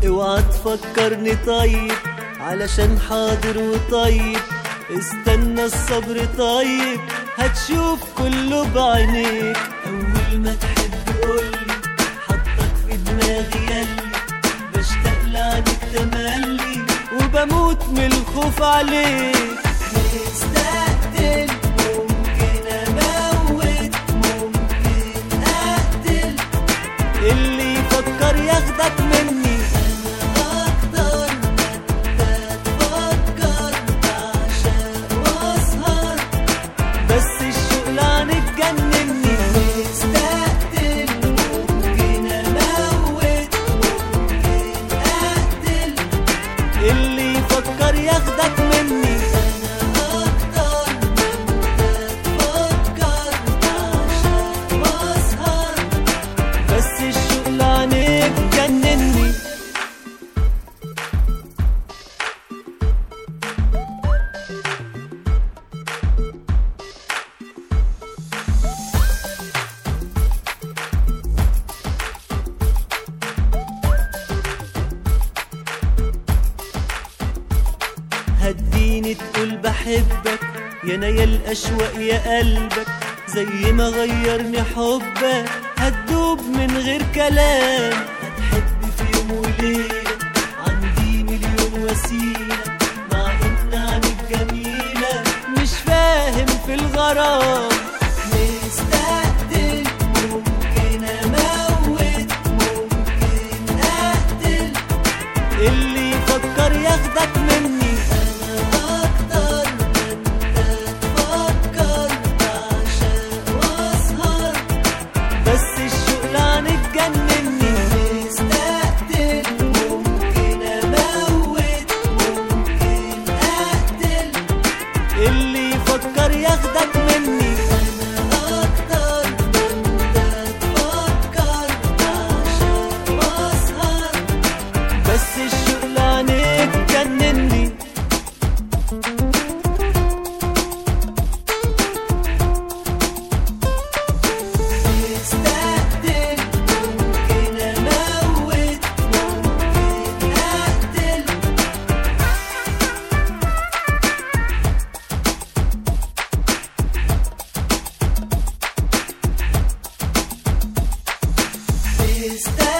اوعى تفكرني طيب علشان حاضر وطيب استنى الصبر طيب هتشوف كله بعينيك اول ما تحب قولي حطك في دماغي ياللي بشتاق لعنك تملي وبموت من الخوف عليك مستقتل ممكن اموت ممكن اقتل اللي يفكر ياخدك مني انا اكتر ما انت تفكر بعشق واسهر بس الشوق لعنك جنني مستقتل ممكن اموت ممكن اقتل اللي يفكر ياخدك مني انا اكتر ما انت تفكر بعشق واسهر بس الشوق لعنك جنني هتديني تقول بحبك يا نيا الأشواق يا قلبك زي ما غيرني حبك هتدوب من غير كلام هتحب في يوم وليلة عندي مليون وسيلة مع إن عنك جميلة مش فاهم في الغرام مستقتل ممكن أموت ممكن أقتل اللي يفكر ياخدك مني انا اكتر ما انت تفكر بعشق واسهر بس الشوق لعنك جنني مستقتل ممكن اموت ممكن اقتل اللي يفكر ياخدك مني انا اكتر ما انت تفكر بعشق واسهر بس الشغل عنك جنني مستقتل ممكن اموت ممكن اقتل مستقتل